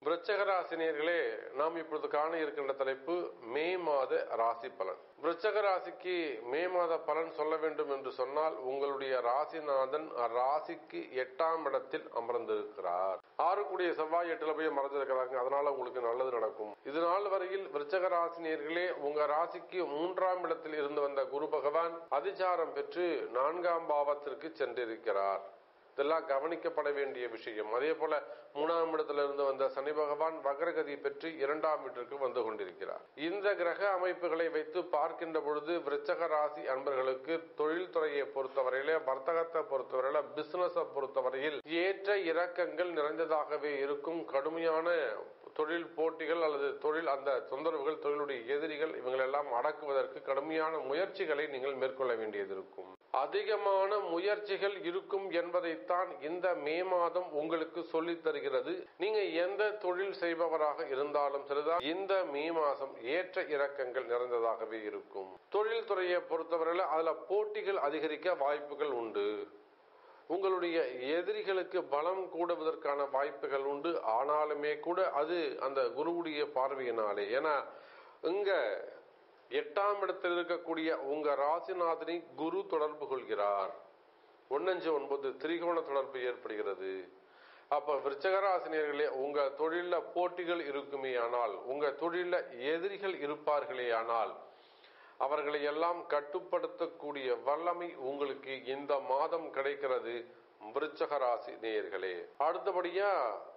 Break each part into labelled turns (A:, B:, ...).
A: விருச்சகராசினியர்களே நாம் இப்பொழுது காண இருக்கின்ற தலைப்பு மே மாத ராசி பலன் விருச்சக ராசிக்கு மே மாத பலன் சொல்ல வேண்டும் என்று சொன்னால் உங்களுடைய ராசிநாதன் ராசிக்கு எட்டாம் இடத்தில் அமர்ந்திருக்கிறார் ஆறு கூடிய செவ்வாய் எட்டுல போய் மறைஞ்சிருக்கிறாங்க அதனால உங்களுக்கு நல்லது நடக்கும் இது நாள் வரையில் விருச்சக ராசினியர்களே உங்க ராசிக்கு மூன்றாம் இடத்தில் இருந்து வந்த குரு பகவான் அதிசாரம் பெற்று நான்காம் பாவத்திற்கு சென்றிருக்கிறார் இதெல்லாம் கவனிக்கப்பட வேண்டிய விஷயம் அதே போல மூணாம் இடத்துல இருந்து வந்த சனி பகவான் வக்ரகதி பெற்று இரண்டாம் வீட்டிற்கு வந்து கொண்டிருக்கிறார் இந்த கிரக அமைப்புகளை வைத்து பார்க்கின்ற பொழுது விருச்சக ராசி அன்பர்களுக்கு தொழில்துறையை பொறுத்தவரையில வர்த்தகத்தை பொறுத்தவரையில பிசினஸை பொறுத்தவரையில் ஏற்ற இறக்கங்கள் நிறைந்ததாகவே இருக்கும் கடுமையான தொழில் போட்டிகள் அல்லது தொழில் அந்த தொந்தரவுகள் தொழிலுடைய எதிரிகள் இவங்களெல்லாம் அடக்குவதற்கு கடுமையான முயற்சிகளை நீங்கள் மேற்கொள்ள வேண்டியது இருக்கும் அதிகமான முயற்சிகள் இருக்கும் என்பதைத்தான் இந்த மே மாதம் உங்களுக்கு சொல்லித் தருகிறது நீங்க எந்த தொழில் செய்பவராக இருந்தாலும் சரிதான் இந்த மே மாதம் ஏற்ற இறக்கங்கள் நிறைந்ததாகவே இருக்கும் தொழில் துறையை பொறுத்தவரையில அதுல போட்டிகள் அதிகரிக்க வாய்ப்புகள் உண்டு உங்களுடைய எதிரிகளுக்கு பலம் கூடுவதற்கான வாய்ப்புகள் உண்டு ஆனாலுமே கூட அது அந்த குருவுடைய பார்வையினாலே ஏன்னா இங்க எட்டாம் இடத்தில் இருக்கக்கூடிய உங்க ராசிநாதனை குரு தொடர்பு கொள்கிறார் ஒன்னஞ்சு ஒன்பது திரிகோண தொடர்பு ஏற்படுகிறது அப்ப விருச்சகராசினியர்களே உங்க தொழில போட்டிகள் இருக்குமே ஆனால் உங்க தொழில எதிரிகள் இருப்பார்களே ஆனால் அவர்களை எல்லாம் கட்டுப்படுத்தக்கூடிய வல்லமை உங்களுக்கு இந்த மாதம் கிடைக்கிறது விருச்சக ராசி நேயர்களே அடுத்தபடியா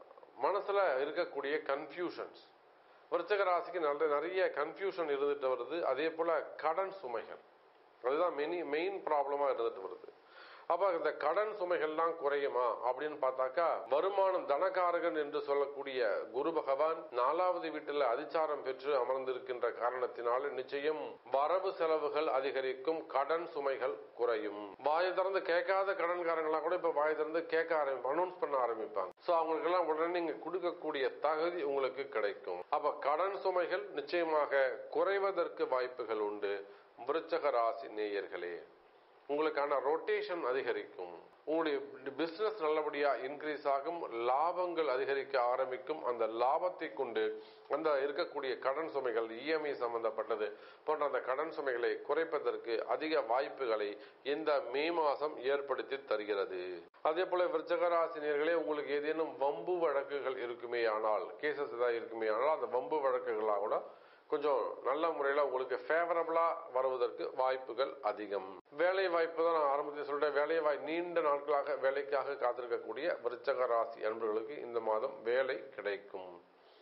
A: மனசுல இருக்கக்கூடிய கன்ஃபியூஷன்ஸ் விருச்சக ராசிக்கு நல்ல நிறைய கன்ஃபியூஷன் இருந்துட்டு வருது அதே போல கடன் சுமைகள் அதுதான் மெனி மெயின் ப்ராப்ளமா இருந்துட்டு வருது அப்ப இந்த கடன் சுமைகள்லாம் குறையுமா அப்படின்னு பார்த்தாக்கா வருமானம் தனகாரகன் என்று சொல்லக்கூடிய குரு பகவான் நாலாவது வீட்டில் அதிச்சாரம் பெற்று அமர்ந்திருக்கின்ற காரணத்தினால நிச்சயம் வரவு செலவுகள் அதிகரிக்கும் கடன் சுமைகள் குறையும் வாயை திறந்து கேட்காத கடன்காரங்களா கூட இப்ப வாயை திறந்து கேட்க ஆரம்பிப்பாங்க அனௌன்ஸ் பண்ண ஆரம்பிப்பாங்க சோ அவங்களுக்கு எல்லாம் உடனே நீங்க கொடுக்கக்கூடிய தகுதி உங்களுக்கு கிடைக்கும் அப்ப கடன் சுமைகள் நிச்சயமாக குறைவதற்கு வாய்ப்புகள் உண்டு விருச்சக ராசி நேயர்களே உங்களுக்கான ரொட்டேஷன் அதிகரிக்கும் உங்களுடைய பிசினஸ் நல்லபடியா இன்க்ரீஸ் ஆகும் லாபங்கள் அதிகரிக்க ஆரம்பிக்கும் அந்த லாபத்தை கொண்டு அந்த இருக்கக்கூடிய கடன் சுமைகள் இஎம்ஐ சம்பந்தப்பட்டது போன்ற அந்த கடன் சுமைகளை குறைப்பதற்கு அதிக வாய்ப்புகளை இந்த மே மாசம் ஏற்படுத்தி தருகிறது அதே போல விருச்சகராசினியர்களே உங்களுக்கு ஏதேனும் வம்பு வழக்குகள் இருக்குமே ஆனால் கேசஸ் ஏதாவது இருக்குமே ஆனால் அந்த வம்பு வழக்குகளாக கூட கொஞ்சம் நல்ல முறையில் உங்களுக்கு ஃபேவரபிளா வருவதற்கு வாய்ப்புகள் அதிகம் வேலை வாய்ப்பு தான் நான் ஆரம்பத்தில் சொல்றேன் வேலை வாய் நீண்ட நாட்களாக வேலைக்காக காத்திருக்கக்கூடிய விருச்சக ராசி அன்பர்களுக்கு இந்த மாதம் வேலை கிடைக்கும்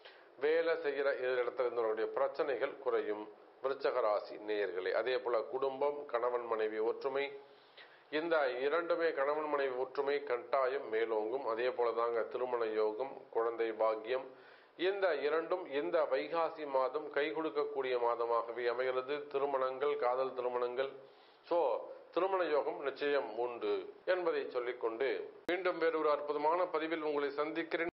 A: வேலை செய்கிற இடத்துல இருந்தவர்களுடைய பிரச்சனைகள் குறையும் விருச்சக ராசி நேயர்களே அதே போல குடும்பம் கணவன் மனைவி ஒற்றுமை இந்த இரண்டுமே கணவன் மனைவி ஒற்றுமை கட்டாயம் மேலோங்கும் அதே போல தாங்க திருமண யோகம் குழந்தை பாக்கியம் இந்த இரண்டும் இந்த வைகாசி மாதம் கை கொடுக்கக்கூடிய மாதமாகவே அமைகிறது திருமணங்கள் காதல் திருமணங்கள் சோ திருமண யோகம் நிச்சயம் உண்டு என்பதை சொல்லிக்கொண்டு மீண்டும் வேறொரு அற்புதமான பதிவில் உங்களை சந்திக்கிறேன்